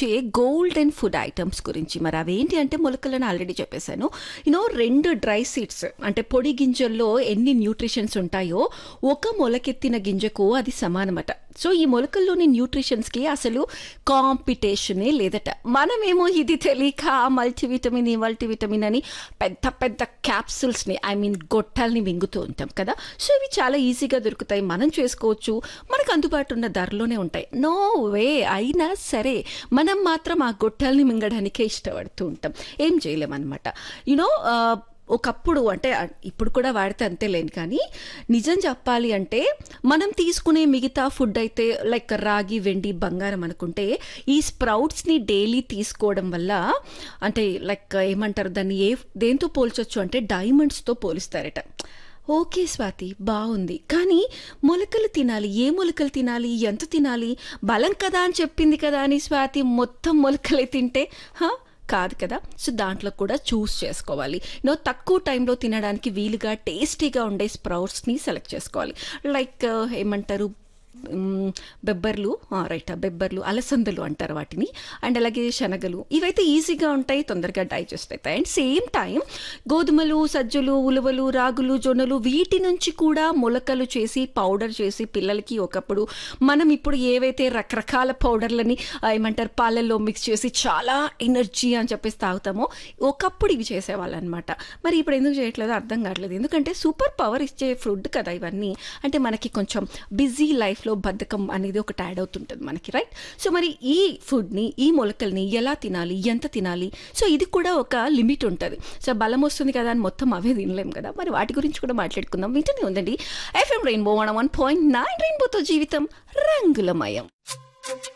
వచ్చే golden food items గురించి మరి అవేంటి అంటే మొలకలను ఆల్రెడీ చెప్పేశాను యూనో రెండు డ్రై సీడ్స్ అంటే పొడి గింజల్లో ఎన్ని న్యూట్రిషన్స్ ఉంటాయో ఒక మొలకెత్తిన గింజకు అది సమానమట సో ఈ మొలకల్లోని న్యూట్రిషన్స్కి అసలు కాంపిటీషనే లేదట మనమేమో ఇది తెలియక మల్టీవిటమిన్ ఈ మల్టీవిటమిన్ అని పెద్ద పెద్ద క్యాప్సూల్స్ని ఐ మీన్ గొట్టాలని మింగుతూ ఉంటాం కదా సో ఇవి చాలా ఈజీగా దొరుకుతాయి మనం చేసుకోవచ్చు మనకు అందుబాటు ఉన్న ధరలోనే ఉంటాయి నో వే అయినా సరే మనం మాత్రం ఆ గొట్టాలని మింగడానికే ఇష్టపడుతూ ఉంటాం ఏం చేయలేమన్నమాట యూనో ఒకప్పుడు అంటే ఇప్పుడు కూడా వాడితే అంతేలేను కానీ నిజం చెప్పాలి అంటే మనం తీసుకునే మిగతా ఫుడ్ అయితే లైక్ రాగి వెండి బంగారం అనుకుంటే ఈ స్ప్రౌట్స్ని డైలీ తీసుకోవడం వల్ల అంటే లైక్ ఏమంటారు దాన్ని ఏ దేంతో పోల్చొచ్చు అంటే డైమండ్స్తో పోలిస్తారట ఓకే స్వాతి బాగుంది కానీ మొలకలు తినాలి ఏ మొలకలు తినాలి ఎంత తినాలి బలం కదా అని చెప్పింది కదా అని స్వాతి మొత్తం మొలకలే తింటే హా కాదు కదా సో దాంట్లో కూడా చూస్ చేసుకోవాలి నో తక్కువ టైంలో తినడానికి వీలుగా టేస్టీగా ఉండే స్ప్రౌట్స్ని సెలెక్ట్ చేసుకోవాలి లైక్ ఏమంటారు బెబ్బర్లు రైట్ బెబ్బర్లు అలసందలు అంటారు వాటిని అండ్ అలాగే శనగలు ఇవైతే ఈజీగా ఉంటాయి తొందరగా డైజెస్ట్ అవుతాయి అండ్ సేమ్ టైం గోధుమలు సజ్జలు ఉలువలు రాగులు జొన్నలు వీటి నుంచి కూడా మొలకలు చేసి పౌడర్ చేసి పిల్లలకి ఒకప్పుడు మనం ఇప్పుడు ఏవైతే రకరకాల పౌడర్లని ఏమంటారు పాలల్లో మిక్స్ చేసి చాలా ఎనర్జీ అని చెప్పేసి తాగుతామో ఒకప్పుడు ఇవి చేసేవాళ్ళు అనమాట మరి ఇప్పుడు ఎందుకు చేయట్లేదో అర్థం కావట్లేదు ఎందుకంటే సూపర్ పవర్ ఇచ్చే ఫుడ్ కదా ఇవన్నీ అంటే మనకి కొంచెం బిజీ లైఫ్లో బద్ధకం అనేది ఒకటి యాడ్ అవుతుంటుంది మనకి రైట్ సో మరి ఈ ఫుడ్ని ఈ మొలకల్ని ఎలా తినాలి ఎంత తినాలి సో ఇది కూడా ఒక లిమిట్ ఉంటుంది సో బలం వస్తుంది కదా అని మొత్తం అవే తినలేం కదా మరి వాటి గురించి కూడా మాట్లాడుకుందాం వింటూనే ఉందండి FM rainbow one one point nine రెయిన్బోతో జీవితం రంగులమయం